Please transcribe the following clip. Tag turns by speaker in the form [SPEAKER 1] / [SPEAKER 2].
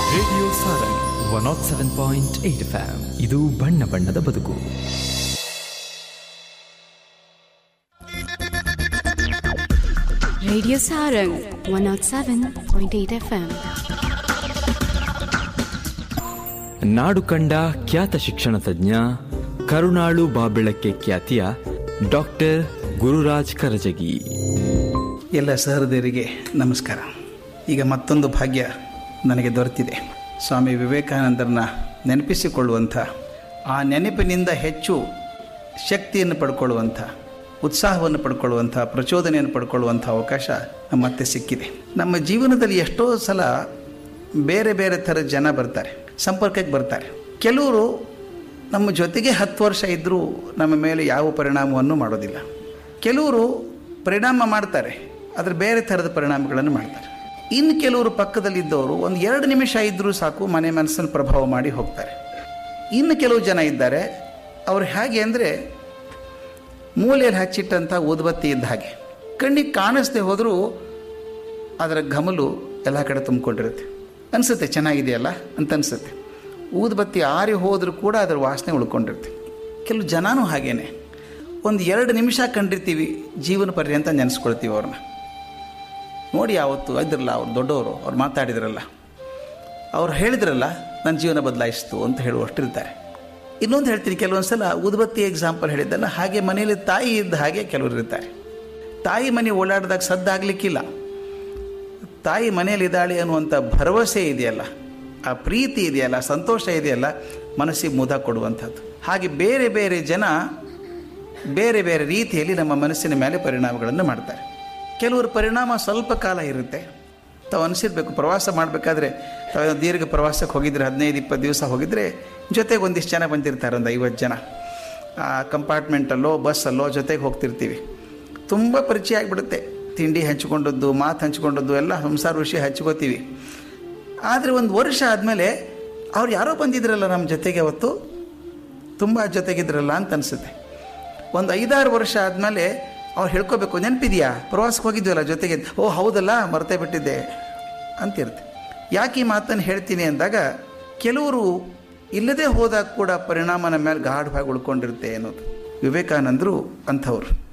[SPEAKER 1] Radio Sarang one nought seven point eight FM ಇದು ಬಣ್ಣ ಬಣ್ಣದ ಬದುಕು
[SPEAKER 2] Radio Sarang 107.8 FM.
[SPEAKER 1] ನಾಡು ಕಂಡ ಖ್ಯಾತ ಶಿಕ್ಷಣ ತಜ್ಞ ಕರುಣಾಳು ಬಾಬೆಳಕ್ಕೆ ಖ್ಯಾತಿಯ ಡಾಕ್ಟರ್ ಗುರುರಾಜ್ ಕರಜಗಿ
[SPEAKER 3] ಎಲ್ಲ ಸಹೃದಯರಿಗೆ ನಮಸ್ಕಾರ ಈಗ ಮತ್ತೊಂದು ಭಾಗ್ಯ ನನಗೆ ದೊರೆತಿದೆ ಸ್ವಾಮಿ ವಿವೇಕಾನಂದರನ್ನ ನೆನಪಿಸಿಕೊಳ್ಳುವಂಥ ಆ ನೆನಪಿನಿಂದ ಹೆಚ್ಚು ಶಕ್ತಿಯನ್ನು ಪಡ್ಕೊಳ್ಳುವಂಥ ಉತ್ಸಾಹವನ್ನು ಪಡ್ಕೊಳ್ಳುವಂಥ ಪ್ರಚೋದನೆಯನ್ನು ಪಡ್ಕೊಳ್ಳುವಂಥ ಅವಕಾಶ ಮತ್ತೆ ಸಿಕ್ಕಿದೆ ನಮ್ಮ ಜೀವನದಲ್ಲಿ ಎಷ್ಟೋ ಸಲ ಬೇರೆ ಬೇರೆ ಥರದ ಜನ ಬರ್ತಾರೆ ಸಂಪರ್ಕಕ್ಕೆ ಬರ್ತಾರೆ ಕೆಲವರು ನಮ್ಮ ಜೊತೆಗೆ ಹತ್ತು ವರ್ಷ ಇದ್ದರೂ ನಮ್ಮ ಮೇಲೆ ಯಾವ ಪರಿಣಾಮವನ್ನು ಮಾಡೋದಿಲ್ಲ ಕೆಲವರು ಪರಿಣಾಮ ಮಾಡ್ತಾರೆ ಆದರೆ ಬೇರೆ ಥರದ ಪರಿಣಾಮಗಳನ್ನು ಮಾಡ್ತಾರೆ ಇನ್ನು ಕೆಲವರು ಪಕ್ಕದಲ್ಲಿದ್ದವರು ಒಂದು ಎರಡು ನಿಮಿಷ ಇದ್ದರೂ ಸಾಕು ಮನೆ ಮನಸ್ಸನ್ನು ಪ್ರಭಾವ ಮಾಡಿ ಹೋಗ್ತಾರೆ ಇನ್ನು ಕೆಲವು ಜನ ಇದ್ದಾರೆ ಅವ್ರು ಹೇಗೆ ಅಂದರೆ ಮೂಲೆಯಲ್ಲಿ ಹಚ್ಚಿಟ್ಟಂಥ ಊದುಬತ್ತಿ ಇದ್ದ ಹಾಗೆ ಕಣ್ಣಿಗೆ ಕಾಣಿಸ್ದೆ ಹೋದರೂ ಅದರ ಘಮಲು ಎಲ್ಲ ಕಡೆ ತುಂಬಿಕೊಂಡಿರುತ್ತೆ ಅನಿಸುತ್ತೆ ಚೆನ್ನಾಗಿದೆಯಲ್ಲ ಅಂತ ಅನಿಸುತ್ತೆ ಊದುಬತ್ತಿ ಆರಿ ಹೋದರೂ ಕೂಡ ಅದರ ವಾಸನೆ ಉಳ್ಕೊಂಡಿರುತ್ತೆ ಕೆಲವು ಜನನೂ ಹಾಗೇನೆ ಒಂದು ಎರಡು ನಿಮಿಷ ಕಂಡಿರ್ತೀವಿ ಜೀವನ ಪರ್ಯಂತ ನೆನೆಸ್ಕೊಳ್ತೀವಿ ಅವ್ರನ್ನ ನೋಡಿ ಯಾವತ್ತು ಇದ್ರಲ್ಲ ಅವ್ರು ದೊಡ್ಡವರು ಅವ್ರು ಮಾತಾಡಿದ್ರಲ್ಲ ಅವ್ರು ಹೇಳಿದ್ರಲ್ಲ ನನ್ನ ಜೀವನ ಬದಲಾಯಿಸ್ತು ಅಂತ ಹೇಳುವಷ್ಟಿರ್ತಾರೆ ಇನ್ನೊಂದು ಹೇಳ್ತೀನಿ ಕೆಲವೊಂದು ಸಲ ಉದ್ಬತ್ತಿ ಎಕ್ಸಾಂಪಲ್ ಹೇಳಿದ್ದಲ್ಲ ಹಾಗೆ ಮನೆಯಲ್ಲಿ ತಾಯಿ ಇದ್ದ ಹಾಗೆ ಕೆಲವರು ಇರ್ತಾರೆ ತಾಯಿ ಮನೆ ಓಡಾಡಿದಾಗ ಸದ್ದಾಗಲಿಕ್ಕಿಲ್ಲ ತಾಯಿ ಮನೆಯಲ್ಲಿ ಇದ್ದಾಳೆ ಅನ್ನುವಂಥ ಭರವಸೆ ಇದೆಯಲ್ಲ ಆ ಪ್ರೀತಿ ಇದೆಯಲ್ಲ ಸಂತೋಷ ಇದೆಯಲ್ಲ ಮನಸ್ಸಿಗೆ ಮುದ ಕೊಡುವಂಥದ್ದು ಹಾಗೆ ಬೇರೆ ಬೇರೆ ಜನ ಬೇರೆ ಬೇರೆ ರೀತಿಯಲ್ಲಿ ನಮ್ಮ ಮನಸ್ಸಿನ ಮೇಲೆ ಪರಿಣಾಮಗಳನ್ನು ಮಾಡ್ತಾರೆ ಕೆಲವರು ಪರಿಣಾಮ ಸ್ವಲ್ಪ ಕಾಲ ಇರುತ್ತೆ ತಾವು ಅನಿಸಿರ್ಬೇಕು ಪ್ರವಾಸ ಮಾಡಬೇಕಾದ್ರೆ ತಾವು ದೀರ್ಘ ಪ್ರವಾಸಕ್ಕೆ ಹೋಗಿದ್ರೆ ಹದಿನೈದು ಇಪ್ಪತ್ತು ದಿವಸ ಹೋಗಿದ್ರೆ ಜೊತೆಗೆ ಒಂದಿಷ್ಟು ಜನ ಬಂದಿರ್ತಾರೆ ಒಂದು ಐವತ್ತು ಜನ ಆ ಕಂಪಾರ್ಟ್ಮೆಂಟಲ್ಲೋ ಬಸ್ಸಲ್ಲೋ ಜೊತೆಗೆ ಹೋಗ್ತಿರ್ತೀವಿ ತುಂಬ ಪರಿಚಯ ಆಗಿಬಿಡುತ್ತೆ ತಿಂಡಿ ಹಂಚ್ಕೊಂಡದ್ದು ಮಾತು ಹಂಚ್ಕೊಂಡದ್ದು ಎಲ್ಲ ಸಂಸಾರ ವಿಷಯ ಹಂಚ್ಕೋತೀವಿ ಆದರೆ ಒಂದು ವರ್ಷ ಆದಮೇಲೆ ಅವ್ರು ಯಾರೋ ಬಂದಿದ್ರಲ್ಲ ನಮ್ಮ ಜೊತೆಗೆ ಅವತ್ತು ತುಂಬ ಜೊತೆಗಿದ್ರಲ್ಲ ಅಂತ ಅನಿಸುತ್ತೆ ಒಂದು ಐದಾರು ವರ್ಷ ಆದಮೇಲೆ ಅವ್ರು ಹೇಳ್ಕೋಬೇಕು ನೆನಪಿದೆಯಾ ಪ್ರವಾಸಕ್ಕೆ ಹೋಗಿದ್ವಲ್ಲ ಜೊತೆಗೆ ಓ ಹೌದಲ್ಲ ಮರ್ತೇ ಬಿಟ್ಟಿದ್ದೆ ಅಂತಿರುತ್ತೆ ಯಾಕೆ ಈ ಮಾತನ್ನು ಹೇಳ್ತೀನಿ ಅಂದಾಗ ಕೆಲವರು ಇಲ್ಲದೆ ಹೋದಾಗ ಕೂಡ ಪರಿಣಾಮ ನಮ್ಮ ಮೇಲೆ ಗಾಢವಾಗಿ ಉಳ್ಕೊಂಡಿರುತ್ತೆ ಅನ್ನೋದು ವಿವೇಕಾನಂದರು ಅಂಥವ್ರು